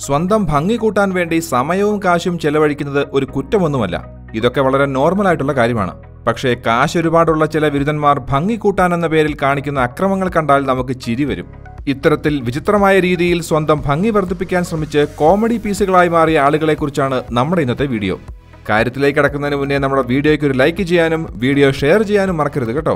സ്വന്തം ഭംഗി കൂട്ടാൻ വേണ്ടി സമയവും കാശും ചെലവഴിക്കുന്നത് ഒരു കുറ്റമൊന്നുമല്ല ഇതൊക്കെ വളരെ നോർമൽ ആയിട്ടുള്ള കാര്യമാണ് പക്ഷേ കാശ് ഒരുപാടുള്ള ചില ബിരുദന്മാർ ഭംഗി കൂട്ടാൻ എന്ന പേരിൽ കാണിക്കുന്ന അക്രമങ്ങൾ കണ്ടാൽ നമുക്ക് ചിരി വരും ഇത്തരത്തിൽ വിചിത്രമായ രീതിയിൽ സ്വന്തം ഭംഗി വർദ്ധിപ്പിക്കാൻ ശ്രമിച്ച് കോമഡി പീസുകളായി മാറിയ ആളുകളെക്കുറിച്ചാണ് നമ്മുടെ ഇന്നത്തെ വീഡിയോ കാര്യത്തിലേക്ക് കടക്കുന്നതിന് മുന്നേ നമ്മുടെ വീഡിയോയ്ക്ക് ഒരു ലൈക്ക് ചെയ്യാനും വീഡിയോ ഷെയർ ചെയ്യാനും മറക്കരുത് കേട്ടോ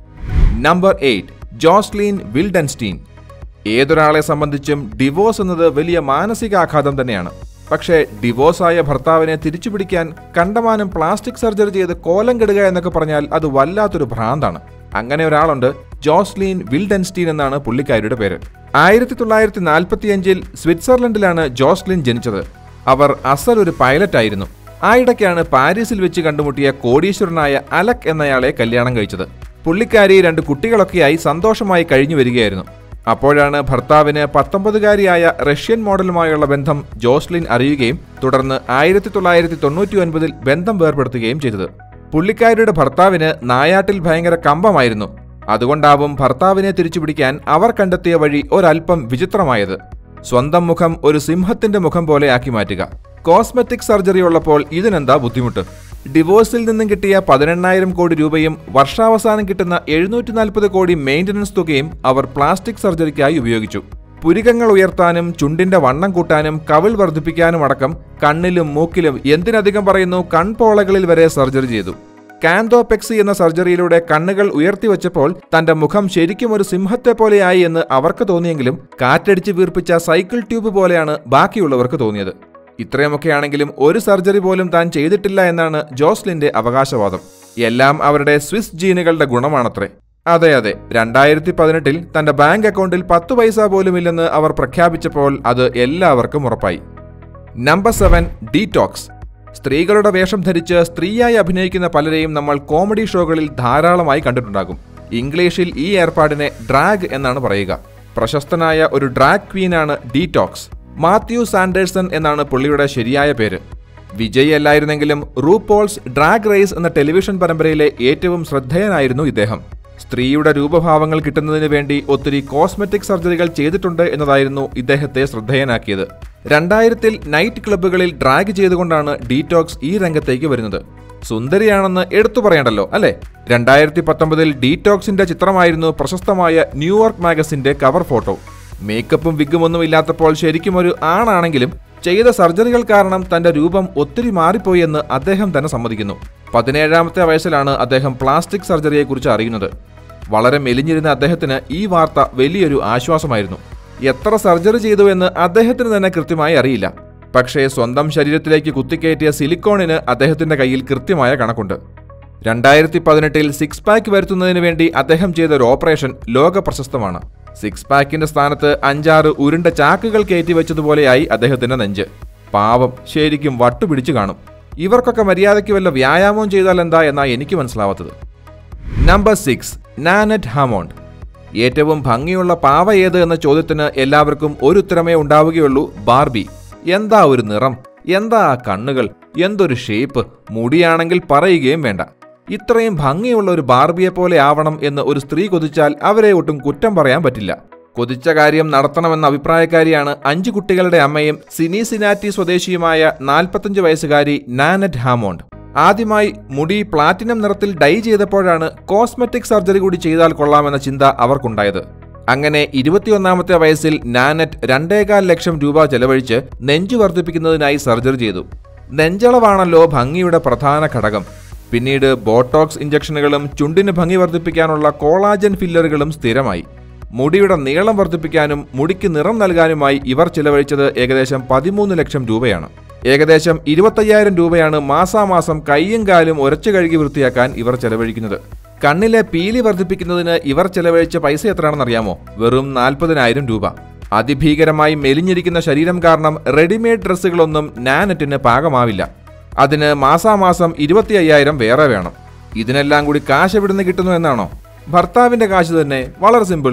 നമ്പർ എയ്റ്റ് ജോസ്ലീൻ വിൽഡൻസ്റ്റീൻ ഏതൊരാളെ സംബന്ധിച്ചും ഡിവോഴ്സ് എന്നത് വലിയ മാനസികാഘാതം തന്നെയാണ് പക്ഷേ ഡിവോഴ്സായ ഭർത്താവിനെ തിരിച്ചുപിടിക്കാൻ കണ്ടമാനം പ്ലാസ്റ്റിക് സർജറി ചെയ്ത് കോലം കെടുക എന്നൊക്കെ പറഞ്ഞാൽ അത് വല്ലാത്തൊരു ഭ്രാന്താണ് അങ്ങനെ ഒരാളുണ്ട് ജോസ്ലീൻ വിൽഡൻസ്റ്റീൻ എന്നാണ് പുള്ളിക്കാരിയുടെ പേര് ആയിരത്തി തൊള്ളായിരത്തി നാൽപ്പത്തിയഞ്ചിൽ സ്വിറ്റ്സർലൻഡിലാണ് ജോസ്ലിൻ ജനിച്ചത് അവർ അസൽ ഒരു പൈലറ്റ് ആയിരുന്നു ആയിടയ്ക്കാണ് പാരീസിൽ വെച്ച് കണ്ടുമുട്ടിയ കോടീശ്വരനായ അലക് എന്നയാളെ കല്യാണം കഴിച്ചത് പുള്ളിക്കാരി രണ്ട് കുട്ടികളൊക്കെയായി സന്തോഷമായി കഴിഞ്ഞു വരികയായിരുന്നു അപ്പോഴാണ് ഭർത്താവിന് പത്തൊമ്പതുകാരിയായ റഷ്യൻ മോഡലുമായുള്ള ബന്ധം ജോസ്ലിൻ അറിയുകയും തുടർന്ന് ആയിരത്തി തൊള്ളായിരത്തി തൊണ്ണൂറ്റി ഒൻപതിൽ ബന്ധം വേർപെടുത്തുകയും ചെയ്തത് പുള്ളിക്കാരിയുടെ ഭർത്താവിന് നായാട്ടിൽ ഭയങ്കര കമ്പമായിരുന്നു അതുകൊണ്ടാവും ഭർത്താവിനെ തിരിച്ചുപിടിക്കാൻ അവർ കണ്ടെത്തിയ വഴി ഒരല്പം വിചിത്രമായത് സ്വന്തം മുഖം ഒരു സിംഹത്തിന്റെ മുഖം പോലെ ആക്കി മാറ്റുക കോസ്മെറ്റിക് സർജറി ഉള്ളപ്പോൾ ഇതിനെന്താ ബുദ്ധിമുട്ട് ഡിവോഴ്സിൽ നിന്നും കിട്ടിയ പതിനെണ്ണായിരം കോടി രൂപയും വർഷാവസാനം കിട്ടുന്ന എഴുന്നൂറ്റി നാൽപ്പത് കോടി മെയിൻ്റനൻസ് തുകയും അവർ പ്ലാസ്റ്റിക് സർജറിക്കായി ഉപയോഗിച്ചു പുരികങ്ങൾ ഉയർത്താനും ചുണ്ടിന്റെ വണ്ണം കൂട്ടാനും കവിൾ വർദ്ധിപ്പിക്കാനും അടക്കം കണ്ണിലും മൂക്കിലും എന്തിനധികം പറയുന്നു കൺപോളകളിൽ വരെ സർജറി ചെയ്തു കാന്തോപെക്സി എന്ന സർജറിയിലൂടെ കണ്ണുകൾ ഉയർത്തിവെച്ചപ്പോൾ തന്റെ മുഖം ശരിക്കും ഒരു സിംഹത്തെ പോലെയായി എന്ന് അവർക്ക് തോന്നിയെങ്കിലും കാറ്റടിച്ച് വീർപ്പിച്ച സൈക്കിൾ ട്യൂബ് പോലെയാണ് ബാക്കിയുള്ളവർക്ക് തോന്നിയത് ഇത്രയുമൊക്കെയാണെങ്കിലും ഒരു സർജറി പോലും താൻ ചെയ്തിട്ടില്ല എന്നാണ് ജോസ്ലിന്റെ അവകാശവാദം എല്ലാം അവരുടെ സ്വിസ് ജീനുകളുടെ ഗുണമാണത്രേ അതെ അതെ രണ്ടായിരത്തി പതിനെട്ടിൽ തന്റെ ബാങ്ക് അക്കൗണ്ടിൽ പത്ത് പൈസ പോലുമില്ലെന്ന് അവർ പ്രഖ്യാപിച്ചപ്പോൾ അത് എല്ലാവർക്കും ഉറപ്പായി നമ്പർ സെവൻ ഡീടോക്സ് സ്ത്രീകളുടെ വേഷം ധരിച്ച് സ്ത്രീയായി അഭിനയിക്കുന്ന പലരെയും നമ്മൾ കോമഡി ഷോകളിൽ ധാരാളമായി കണ്ടിട്ടുണ്ടാകും ഇംഗ്ലീഷിൽ ഈ ഏർപ്പാടിനെ ഡ്രാഗ് എന്നാണ് പറയുക പ്രശസ്തനായ ഒരു ഡ്രാഗ് ക്വീനാണ് ഡീടോക്സ് മാത്യു സാൻഡേഴ്സൺ എന്നാണ് പുള്ളിയുടെ ശരിയായ പേര് വിജയ് അല്ലായിരുന്നെങ്കിലും റൂപോൾസ് ഡ്രാഗ് റേസ് എന്ന ടെലിവിഷൻ പരമ്പരയിലെ ഏറ്റവും ശ്രദ്ധേയനായിരുന്നു ഇദ്ദേഹം സ്ത്രീയുടെ രൂപഭാവങ്ങൾ കിട്ടുന്നതിന് വേണ്ടി ഒത്തിരി കോസ്മെറ്റിക് സർജറികൾ ചെയ്തിട്ടുണ്ട് എന്നതായിരുന്നു ഇദ്ദേഹത്തെ ശ്രദ്ധേയനാക്കിയത് രണ്ടായിരത്തിൽ നൈറ്റ് ക്ലബ്ബുകളിൽ ഡ്രാഗ് ചെയ്തുകൊണ്ടാണ് ഡീടോക്സ് ഈ രംഗത്തേക്ക് വരുന്നത് സുന്ദരിയാണെന്ന് എടുത്തു പറയണ്ടല്ലോ അല്ലെ രണ്ടായിരത്തി പത്തൊമ്പതിൽ ഡീടോക്സിന്റെ ചിത്രമായിരുന്നു പ്രശസ്തമായ ന്യൂയോർക്ക് മാഗസിന്റെ കവർ ഫോട്ടോ മേക്കപ്പും വിഗും ഒന്നും ഇല്ലാത്തപ്പോൾ ശരിക്കും ഒരു ആണാണെങ്കിലും ചെയ്ത സർജറികൾ കാരണം തന്റെ രൂപം ഒത്തിരി മാറിപ്പോയി എന്ന് അദ്ദേഹം തന്നെ സമ്മതിക്കുന്നു പതിനേഴാമത്തെ വയസ്സിലാണ് അദ്ദേഹം പ്ലാസ്റ്റിക് സർജറിയെക്കുറിച്ച് അറിയുന്നത് വളരെ മെലിഞ്ഞിരുന്ന അദ്ദേഹത്തിന് ഈ വാർത്ത വലിയൊരു ആശ്വാസമായിരുന്നു എത്ര സർജറി ചെയ്തു എന്ന് അദ്ദേഹത്തിന് തന്നെ കൃത്യമായി അറിയില്ല പക്ഷേ സ്വന്തം ശരീരത്തിലേക്ക് കുത്തിക്കയറ്റിയ സിലിക്കോണിന് അദ്ദേഹത്തിന്റെ കയ്യിൽ കൃത്യമായ കണക്കുണ്ട് രണ്ടായിരത്തി പതിനെട്ടിൽ സിക്സ് പാക്ക് വരുത്തുന്നതിന് വേണ്ടി അദ്ദേഹം ചെയ്ത ഒരു ഓപ്പറേഷൻ ലോക പ്രശസ്തമാണ് സിക്സ് പാക്കിന്റെ സ്ഥാനത്ത് അഞ്ചാറ് ഉരുണ്ട ചാക്കുകൾ കയറ്റി വെച്ചതുപോലെയായി അദ്ദേഹത്തിന്റെ നെഞ്ച് പാവം ശരിക്കും വട്ടുപിടിച്ചു കാണും ഇവർക്കൊക്കെ മര്യാദയ്ക്ക് വല്ല വ്യായാമവും ചെയ്താൽ എന്താ എന്നാ എനിക്ക് മനസ്സിലാവാത്തത് നമ്പർ സിക്സ് നാനറ്റ് ഹാമോണ്ട് ഏറ്റവും ഭംഗിയുള്ള പാവ ഏത് എന്ന ചോദ്യത്തിന് എല്ലാവർക്കും ഒരു ഉത്തരമേ ഉണ്ടാവുകയുള്ളൂ ബാർബി എന്താ ഒരു നിറം എന്താ ആ കണ്ണുകൾ എന്തൊരു ഷേപ്പ് മുടിയാണെങ്കിൽ പറയുകയും വേണ്ട ഇത്രയും ഭംഗിയുള്ള ഒരു ബാർബിയെ പോലെ ആവണം എന്ന് ഒരു സ്ത്രീ കൊതിച്ചാൽ അവരെ ഒട്ടും കുറ്റം പറയാൻ പറ്റില്ല കൊതിച്ച കാര്യം നടത്തണമെന്ന അഭിപ്രായക്കാരിയാണ് അഞ്ചു കുട്ടികളുടെ അമ്മയും സിനിസിനാറ്റി സ്വദേശിയുമായ നാൽപ്പത്തഞ്ച് വയസ്സുകാരി നാനറ്റ് ഹാമോണ്ട് ആദ്യമായി മുടി പ്ലാറ്റിനം നിറത്തിൽ ഡൈ ചെയ്തപ്പോഴാണ് കോസ്മെറ്റിക് സർജറി കൂടി ചെയ്താൽ കൊള്ളാമെന്ന ചിന്ത അവർക്കുണ്ടായത് അങ്ങനെ ഇരുപത്തിയൊന്നാമത്തെ വയസ്സിൽ നാനറ്റ് രണ്ടേകാൽ ലക്ഷം രൂപ ചെലവഴിച്ച് നെഞ്ചു വർദ്ധിപ്പിക്കുന്നതിനായി സർജറി ചെയ്തു നെഞ്ചളവാണല്ലോ ഭംഗിയുടെ പ്രധാന ഘടകം പിന്നീട് ബോട്ടോക്സ് ഇഞ്ചക്ഷനുകളും ചുണ്ടിന് ഭംഗി വർദ്ധിപ്പിക്കാനുള്ള കോളാജൻ ഫില്ലറുകളും സ്ഥിരമായി മുടിയുടെ നീളം വർദ്ധിപ്പിക്കാനും മുടിക്ക് നിറം നൽകാനുമായി ഇവർ ചിലവഴിച്ചത് ഏകദേശം പതിമൂന്ന് ലക്ഷം രൂപയാണ് ഏകദേശം ഇരുപത്തയ്യായിരം രൂപയാണ് മാസാമാസം കൈയും കാലും ഉരച്ചു കഴുകി വൃത്തിയാക്കാൻ ഇവർ ചെലവഴിക്കുന്നത് കണ്ണിലെ പീലി വർദ്ധിപ്പിക്കുന്നതിന് ഇവർ ചെലവഴിച്ച പൈസ എത്രയാണെന്നറിയാമോ വെറും നാൽപ്പതിനായിരം രൂപ അതിഭീകരമായി മെലിഞ്ഞിരിക്കുന്ന ശരീരം കാരണം റെഡിമെയ്ഡ് ഡ്രസ്സുകളൊന്നും നാനറ്റിന് പാകമാവില്ല അതിന് മാസാമാസം ഇരുപത്തി അയ്യായിരം വേറെ വേണം ഇതിനെല്ലാം കൂടി കാശ് എവിടുന്ന് കിട്ടുന്നു എന്നാണോ ഭർത്താവിന്റെ കാശ് തന്നെ വളരെ സിമ്പിൾ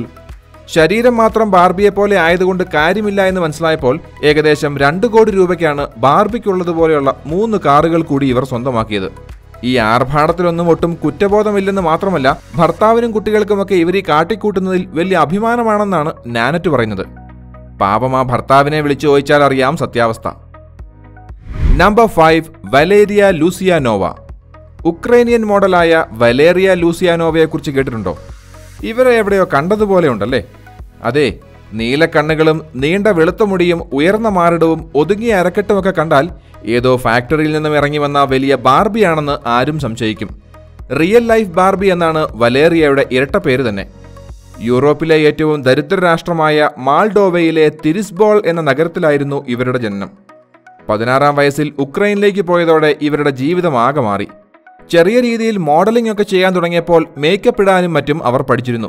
ശരീരം മാത്രം ബാർബിയെ പോലെ ആയതുകൊണ്ട് കാര്യമില്ല എന്ന് മനസ്സിലായപ്പോൾ ഏകദേശം രണ്ട് കോടി രൂപയ്ക്കാണ് ബാർബിക്കുള്ളതുപോലെയുള്ള മൂന്ന് കാറുകൾ കൂടി ഇവർ സ്വന്തമാക്കിയത് ഈ ആർഭാടത്തിലൊന്നും ഒട്ടും കുറ്റബോധമില്ലെന്ന് മാത്രമല്ല ഭർത്താവിനും കുട്ടികൾക്കുമൊക്കെ ഇവർ ഈ കാട്ടിക്കൂട്ടുന്നതിൽ വലിയ അഭിമാനമാണെന്നാണ് നാനറ്റ് പറയുന്നത് പാപം ആ ഭർത്താവിനെ വിളിച്ചു ചോദിച്ചാൽ അറിയാം സത്യാവസ്ഥ number five Valeria Lukyanova Ukrainian മോഡലായ വലേറിയ ലൂസിയാനോവയെക്കുറിച്ച് കേട്ടിട്ടുണ്ടോ ഇവരെ എവിടെയോ കണ്ടതുപോലെ ഉണ്ടല്ലേ അതെ നീല കണ്ണുകളും നീണ്ട വെളുത്ത മുടിയും ഉയർന്ന മാറിടവും ഒതുങ്ങിയ അരക്കെട്ടുമൊക്കെ കണ്ടാൽ ഏതോ ഫാക്ടറിയിൽ നിന്നും ഇറങ്ങി വന്ന വലിയ ബാർബിയാണെന്ന് ആരും സംശയിക്കും റിയൽ ലൈഫ് ബാർബി എന്നാണ് വലേറിയയുടെ ഇരട്ട പേര് തന്നെ യൂറോപ്പിലെ ഏറ്റവും ദരിദ്ര രാഷ്ട്രമായ മാൾഡോവയിലെ തിരിസ്ബോൾ എന്ന നഗരത്തിലായിരുന്നു ഇവരുടെ ജനനം പതിനാറാം വയസ്സിൽ ഉക്രൈനിലേക്ക് പോയതോടെ ഇവരുടെ ജീവിതം ആകെ മാറി ചെറിയ രീതിയിൽ മോഡലിംഗ് ഒക്കെ ചെയ്യാൻ തുടങ്ങിയപ്പോൾ മേക്കപ്പ് ഇടാനും മറ്റും അവർ പഠിച്ചിരുന്നു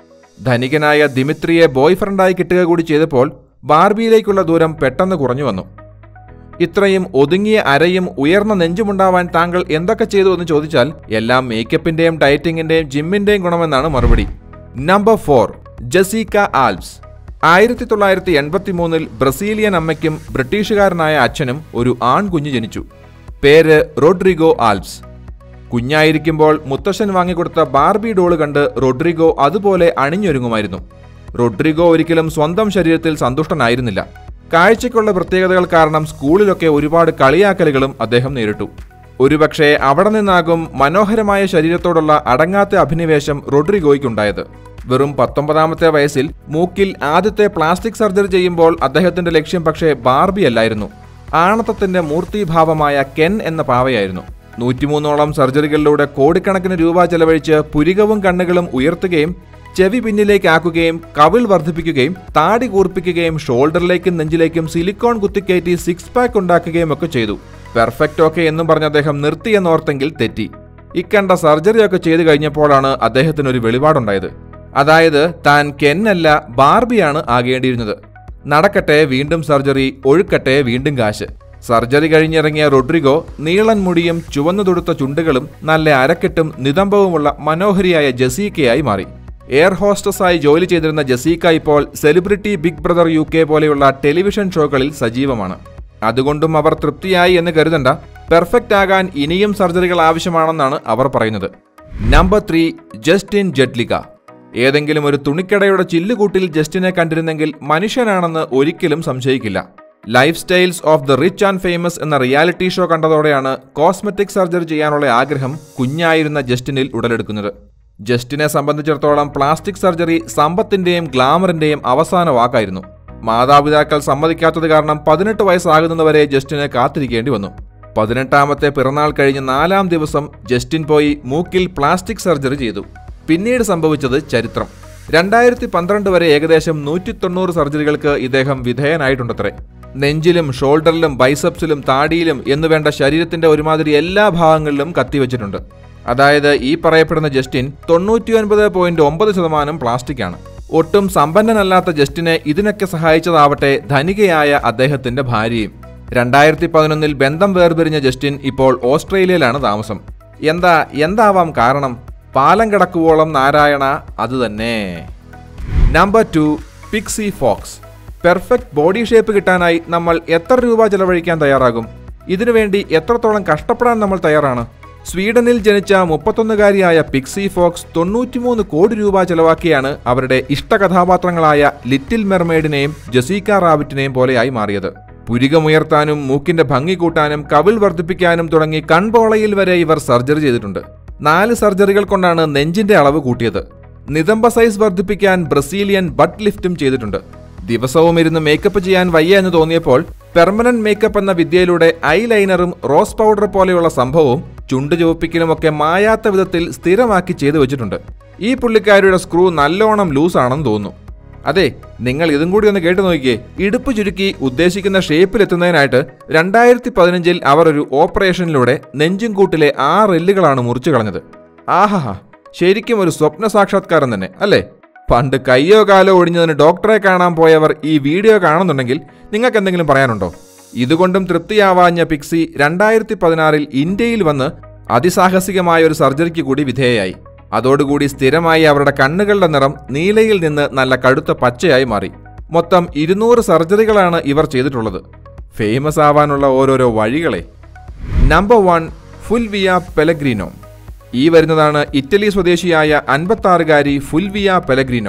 ധനികനായ ദിമിത്രിയെ ബോയ് ഫ്രണ്ടായി കിട്ടുക കൂടി ചെയ്തപ്പോൾ ബാർബിയിലേക്കുള്ള ദൂരം പെട്ടെന്ന് കുറഞ്ഞു വന്നു ഇത്രയും ഒതുങ്ങിയ അരയും ഉയർന്ന നെഞ്ചുമുണ്ടാവാൻ താങ്കൾ എന്തൊക്കെ ചെയ്തു എന്ന് ചോദിച്ചാൽ എല്ലാം മേക്കപ്പിന്റെയും ഡയറ്റിംഗിന്റെയും ജിമ്മിന്റെയും ഗുണമെന്നാണ് മറുപടി നമ്പർ ഫോർ ജസീക്ക ആൽപ്സ് ആയിരത്തി തൊള്ളായിരത്തി എൺപത്തി മൂന്നിൽ ബ്രസീലിയൻ അമ്മയ്ക്കും ബ്രിട്ടീഷുകാരനായ അച്ഛനും ഒരു ആൺകുഞ്ഞ് ജനിച്ചു പേര് റോഡ്രിഗോ ആൽപ്സ് കുഞ്ഞായിരിക്കുമ്പോൾ മുത്തശ്ശൻ വാങ്ങിക്കൊടുത്ത ബാർബി ഡോള് കണ്ട് റോഡ്രിഗോ അതുപോലെ അണിഞ്ഞൊരുങ്ങുമായിരുന്നു റോഡ്രിഗോ ഒരിക്കലും സ്വന്തം ശരീരത്തിൽ സന്തുഷ്ടനായിരുന്നില്ല കാഴ്ചയ്ക്കുള്ള പ്രത്യേകതകൾ കാരണം സ്കൂളിലൊക്കെ ഒരുപാട് കളിയാക്കലുകളും അദ്ദേഹം നേരിട്ടു ഒരുപക്ഷെ അവിടെ നിന്നാകും മനോഹരമായ ശരീരത്തോടുള്ള അടങ്ങാത്ത അഭിനിവേശം റോഡ്രിഗോയ്ക്കുണ്ടായത് വെറും പത്തൊമ്പതാമത്തെ വയസ്സിൽ മൂക്കിൽ ആദ്യത്തെ പ്ലാസ്റ്റിക് സർജറി ചെയ്യുമ്പോൾ അദ്ദേഹത്തിന്റെ ലക്ഷ്യം പക്ഷേ ബാർബി അല്ലായിരുന്നു ആണത്തത്തിന്റെ മൂർത്തിഭാവമായ കെൻ എന്ന പാവയായിരുന്നു നൂറ്റിമൂന്നോളം സർജറികളിലൂടെ കോടിക്കണക്കിന് രൂപ ചെലവഴിച്ച് പുരികവും കണ്ണുകളും ഉയർത്തുകയും ചെവി പിന്നിലേക്കാക്കുകയും കവിൾ വർദ്ധിപ്പിക്കുകയും താടി കൂർപ്പിക്കുകയും ഷോൾഡറിലേക്കും നെഞ്ചിലേക്കും സിലിക്കോൺ കുത്തിക്കയറ്റി സിക്സ് പാക്ക് ഉണ്ടാക്കുകയും ഒക്കെ ചെയ്തു പെർഫെക്റ്റ് ഓക്കെ എന്നും പറഞ്ഞ് അദ്ദേഹം നിർത്തിയെന്നോർത്തെങ്കിൽ തെറ്റി ഇക്കണ്ട സർജറിയൊക്കെ ചെയ്തു കഴിഞ്ഞപ്പോഴാണ് അദ്ദേഹത്തിന് ഒരു വെളിപാടുണ്ടായത് അതായത് താൻ കെന്നല്ല ബാർബിയാണ് ആകേണ്ടിയിരുന്നത് നടക്കട്ടെ വീണ്ടും സർജറി ഒഴുക്കട്ടെ വീണ്ടും കാശ് സർജറി കഴിഞ്ഞിറങ്ങിയ റൊഡ്രിഗോ നീളൻ മുടിയും ചുവന്നു തൊടുത്ത ചുണ്ടുകളും നല്ല അരക്കെട്ടും നിതംബവുമുള്ള മനോഹരിയായ ജസീക്കയായി മാറി എയർ ഹോസ്റ്റസായി ജോലി ചെയ്തിരുന്ന ജസീക്ക ഇപ്പോൾ celebrity big brother U K പോലെയുള്ള ടെലിവിഷൻ ഷോകളിൽ സജീവമാണ് അതുകൊണ്ടും അവർ തൃപ്തിയായി എന്ന് കരുതണ്ട പെർഫെക്റ്റ് ആകാൻ ഇനിയും സർജറികൾ ആവശ്യമാണെന്നാണ് അവർ പറയുന്നത് നമ്പർ ത്രീ ജസ്റ്റിൻ ജഡ്ലിക ഏതെങ്കിലും ഒരു തുണിക്കടയുടെ ചില്ലുകൂട്ടിൽ ജസ്റ്റിനെ കണ്ടിരുന്നെങ്കിൽ മനുഷ്യനാണെന്ന് ഒരിക്കലും സംശയിക്കില്ല lifestyles of the rich and famous എന്ന റിയാലിറ്റി ഷോ കണ്ടതോടെയാണ് കോസ്മെറ്റിക് സർജറി ചെയ്യാനുള്ള ആഗ്രഹം കുഞ്ഞായിരുന്ന ജസ്റ്റിനിൽ ഉടലെടുക്കുന്നത് ജസ്റ്റിനെ സംബന്ധിച്ചിടത്തോളം പ്ലാസ്റ്റിക് സർജറി സമ്പത്തിന്റെയും ഗ്ലാമറിന്റെയും അവസാന വാക്കായിരുന്നു മാതാപിതാക്കൾ സമ്മതിക്കാത്തത് കാരണം പതിനെട്ട് വയസ്സാകുന്നതുവരെ ജസ്റ്റിന് കാത്തിരിക്കേണ്ടി വന്നു പതിനെട്ടാമത്തെ പിറന്നാൾ കഴിഞ്ഞ് നാലാം ദിവസം ജസ്റ്റിൻ പോയി മൂക്കിൽ പ്ലാസ്റ്റിക് സർജറി ചെയ്തു പിന്നീട് സംഭവിച്ചത് ചരിത്രം രണ്ടായിരത്തി പന്ത്രണ്ട് വരെ ഏകദേശം നൂറ്റി തൊണ്ണൂറ് സർജറികൾക്ക് ഇദ്ദേഹം വിധേയനായിട്ടുണ്ടത്രേ നെഞ്ചിലും ഷോൾഡറിലും ബൈസപ്സിലും താടിയിലും എന്നുവേണ്ട ശരീരത്തിന്റെ ഒരുമാതിരി എല്ലാ ഭാഗങ്ങളിലും കത്തിവെച്ചിട്ടുണ്ട് അതായത് ഈ പറയപ്പെടുന്ന ജസ്റ്റിൻ തൊണ്ണൂറ്റിയൊൻപത് പോയിന്റ് ഒമ്പത് ശതമാനം പ്ലാസ്റ്റിക് ആണ് ഒട്ടും സമ്പന്നനല്ലാത്ത ജസ്റ്റിനെ ഇതിനൊക്കെ സഹായിച്ചതാവട്ടെ ധനികയായ അദ്ദേഹത്തിന്റെ ഭാര്യയും രണ്ടായിരത്തി പതിനൊന്നിൽ ബന്ധം വേർപിരിഞ്ഞ ജസ്റ്റിൻ ഇപ്പോൾ ഓസ്ട്രേലിയയിലാണ് താമസം എന്താ എന്താവാം കാരണം പാലം കിടക്കുവോളം നാരായണ അതുതന്നെ number two Pixie Fox perfect body shape കിട്ടാനായി നമ്മൾ എത്ര രൂപ ചെലവഴിക്കാൻ തയ്യാറാകും ഇതിനുവേണ്ടി എത്രത്തോളം കഷ്ടപ്പെടാൻ നമ്മൾ തയ്യാറാണ് സ്വീഡനിൽ ജനിച്ച മുപ്പത്തൊന്നുകാരിയായ പിക്സി ഫോക്സ് തൊണ്ണൂറ്റിമൂന്ന് കോടി രൂപ ചെലവാക്കിയാണ് അവരുടെ ഇഷ്ട കഥാപാത്രങ്ങളായ ലിറ്റിൽ മെർമെയ്ഡിനെയും ജസീക്ക റാബിറ്റിനെയും പോലെയായി മാറിയത് പുരികമുയർത്താനും മൂക്കിന്റെ ഭംഗി കൂട്ടാനും കവിൾ വർദ്ധിപ്പിക്കാനും തുടങ്ങി കൺപോളയിൽ വരെ ഇവർ സർജറി ചെയ്തിട്ടുണ്ട് നാല് സർജറികൾ കൊണ്ടാണ് നെഞ്ചിന്റെ അളവ് കൂട്ടിയത് നിതംബ സൈസ് വർദ്ധിപ്പിക്കാൻ ബ്രസീലിയൻ ബട്ട് ലിഫ്റ്റും ചെയ്തിട്ടുണ്ട് ദിവസവും ഇരുന്ന് മേക്കപ്പ് ചെയ്യാൻ വയ്യ എന്ന് തോന്നിയപ്പോൾ പെർമനന്റ് മേക്കപ്പ് എന്ന വിദ്യയിലൂടെ ഐ ലൈനറും റോസ് പൗഡർ പോലെയുള്ള സംഭവവും ചുണ്ട് ചുവപ്പിക്കലുമൊക്കെ മായാത്ത വിധത്തിൽ സ്ഥിരമാക്കി ചെയ്തു വെച്ചിട്ടുണ്ട് ഈ പുള്ളിക്കാരിയുടെ സ്ക്രൂ നല്ലോണം ലൂസ് ആണെന്ന് തോന്നുന്നു അതെ നിങ്ങൾ ഇതും കൂടി ഒന്ന് കേട്ടു നോക്കിയേ ഇടുപ്പ് ചുരുക്കി ഉദ്ദേശിക്കുന്ന ഷേപ്പിലെത്തുന്നതിനായിട്ട് രണ്ടായിരത്തി പതിനഞ്ചിൽ അവർ ഒരു ഓപ്പറേഷനിലൂടെ നെഞ്ചും കൂട്ടിലെ ആറ് എല്ലുകളാണ് മുറിച്ചു കളഞ്ഞത് ആഹാ ശരിക്കും ഒരു സ്വപ്ന സാക്ഷാത്കാരം തന്നെ അല്ലേ പണ്ട് കയ്യോ കാലോ ഒടിഞ്ഞതിന് ഡോക്ടറെ കാണാൻ പോയവർ ഈ വീഡിയോ കാണുന്നുണ്ടെങ്കിൽ നിങ്ങൾക്ക് എന്തെങ്കിലും പറയാനുണ്ടോ ഇതുകൊണ്ടും തൃപ്തിയാവാഞ്ഞ പിക്സി രണ്ടായിരത്തി പതിനാറിൽ ഇന്ത്യയിൽ വന്ന് അതിസാഹസികമായ ഒരു സർജറിക്ക് കൂടി വിധേയയായി അതോടുകൂടി സ്ഥിരമായി അവരുടെ കണ്ണുകളുടെ നിറം നീലയിൽ നിന്ന് നല്ല കടുത്ത പച്ചയായി മാറി മൊത്തം ഇരുന്നൂറ് സർജറികളാണ് ഇവർ ചെയ്തിട്ടുള്ളത് ഫേമസ് ആവാനുള്ള ഓരോരോ വഴികളെ നമ്പർ വൺ ഫുൽവിയ പെലഗ്രീനോ ഈ വരുന്നതാണ് ഇറ്റലി സ്വദേശിയായ അൻപത്താറുകാരി ഫുൽവിയ പെലഗ്രീനോ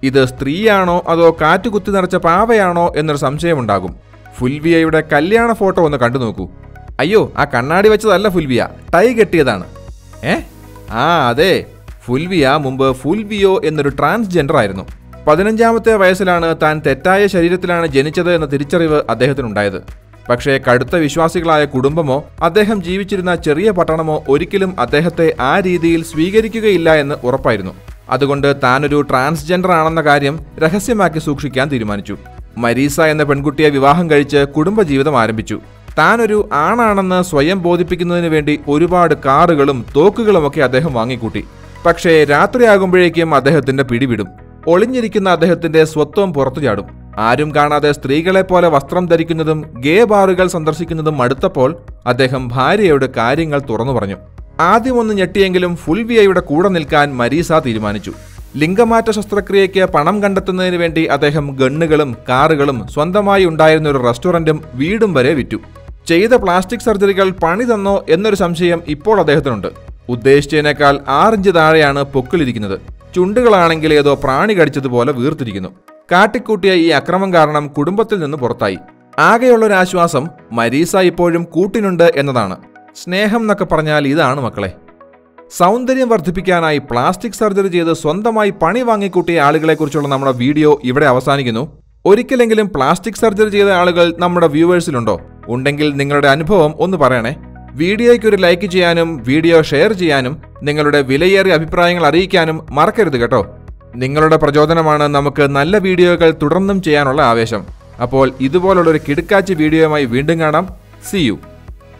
ഇത് സ്ത്രീയാണോ അതോ കാറ്റ് കുത്തി നിറച്ച പാവയാണോ എന്നൊരു സംശയമുണ്ടാകും ഫുൽവിയയുടെ കല്യാണ ഫോട്ടോ ഒന്ന് കണ്ടു നോക്കൂ അയ്യോ ആ കണ്ണാടി വെച്ചതല്ല ഫുൽവിയ ടൈ കെട്ടിയതാണ് ഏ ആ അതെ ഫുൽവിയ മുമ്പ് ഫുൽവിയോ എന്നൊരു ട്രാൻസ്ജെൻഡർ ആയിരുന്നു പതിനഞ്ചാമത്തെ വയസ്സിലാണ് താൻ തെറ്റായ ശരീരത്തിലാണ് ജനിച്ചത് എന്ന തിരിച്ചറിവ് അദ്ദേഹത്തിനുണ്ടായത് പക്ഷേ കടുത്ത വിശ്വാസികളായ കുടുംബമോ അദ്ദേഹം ജീവിച്ചിരുന്ന ചെറിയ പട്ടണമോ ഒരിക്കലും അദ്ദേഹത്തെ ആ രീതിയിൽ സ്വീകരിക്കുകയില്ല എന്ന് ഉറപ്പായിരുന്നു അതുകൊണ്ട് താനൊരു ട്രാൻസ്ജെൻഡർ ആണെന്ന കാര്യം രഹസ്യമാക്കി സൂക്ഷിക്കാൻ തീരുമാനിച്ചു മരീസ എന്ന പെൺകുട്ടിയെ വിവാഹം കഴിച്ച് കുടുംബജീവിതം ആരംഭിച്ചു താനൊരു ആണാണെന്ന് സ്വയം ബോധിപ്പിക്കുന്നതിന് വേണ്ടി ഒരുപാട് കാറുകളും തോക്കുകളുമൊക്കെ അദ്ദേഹം വാങ്ങിക്കൂട്ടി പക്ഷേ രാത്രിയാകുമ്പോഴേക്കും അദ്ദേഹത്തിന്റെ പിടിവിടും ഒളിഞ്ഞിരിക്കുന്ന അദ്ദേഹത്തിന്റെ സ്വത്വം പുറത്തു ചാടും ആരും കാണാതെ സ്ത്രീകളെ പോലെ വസ്ത്രം ധരിക്കുന്നതും ഗേ ബാറുകൾ സന്ദർശിക്കുന്നതും മടുത്തപ്പോൾ അദ്ദേഹം ഭാര്യയോട് കാര്യങ്ങൾ തുറന്നു പറഞ്ഞു ആദ്യം ഒന്ന് ഞെട്ടിയെങ്കിലും ഫുൽവിയയുടെ കൂടെ നിൽക്കാൻ മരീസ തീരുമാനിച്ചു ലിംഗമാറ്റ ശസ്ത്രക്രിയയ്ക്ക് പണം കണ്ടെത്തുന്നതിന് വേണ്ടി അദ്ദേഹം ഗണ്ണുകളും കാറുകളും സ്വന്തമായി ഉണ്ടായിരുന്ന ഒരു റെസ്റ്റോറന്റും വീടും വരെ വിറ്റു ചെയ്ത പ്ലാസ്റ്റിക് സർജറികൾ പണി തന്നോ എന്നൊരു സംശയം ഇപ്പോൾ അദ്ദേഹത്തിനുണ്ട് ഉദ്ദേശിച്ചതിനേക്കാൾ ആറിഞ്ച് താഴെയാണ് പൊക്കിളിരിക്കുന്നത് ചുണ്ടുകളാണെങ്കിൽ ഏതോ പ്രാണി കടിച്ചതുപോലെ വീർത്തിരിക്കുന്നു കാട്ടിക്കൂട്ടിയ ഈ അക്രമം കാരണം കുടുംബത്തിൽ നിന്ന് പുറത്തായി ആകെയുള്ളൊരു ആശ്വാസം മരീസ ഇപ്പോഴും കൂട്ടിനുണ്ട് എന്നതാണ് സ്നേഹം എന്നൊക്കെ പറഞ്ഞാൽ ഇതാണ് മക്കളെ സൗന്ദര്യം വർദ്ധിപ്പിക്കാനായി പ്ലാസ്റ്റിക് സർജറി ചെയ്ത് സ്വന്തമായി പണി വാങ്ങിക്കൂട്ടിയ ആളുകളെക്കുറിച്ചുള്ള നമ്മുടെ വീഡിയോ ഇവിടെ അവസാനിക്കുന്നു ഒരിക്കലെങ്കിലും പ്ലാസ്റ്റിക് സർജറി ചെയ്ത ആളുകൾ നമ്മുടെ വ്യൂവേഴ്സിലുണ്ടോ ഉണ്ടെങ്കിൽ നിങ്ങളുടെ അനുഭവം ഒന്ന് പറയണേ വീഡിയോയ്ക്ക് ഒരു ലൈക്ക് ചെയ്യാനും വീഡിയോ ഷെയർ ചെയ്യാനും നിങ്ങളുടെ വിലയേറിയ അഭിപ്രായങ്ങൾ അറിയിക്കാനും മറക്കരുത് കേട്ടോ നിങ്ങളുടെ പ്രചോദനമാണ് നമുക്ക് നല്ല വീഡിയോകൾ തുടർന്നും ചെയ്യാനുള്ള ആവേശം അപ്പോൾ ഇതുപോലുള്ള ഒരു കിടുക്കാച്ചി വീഡിയോയുമായി വീണ്ടും കാണാം സി യു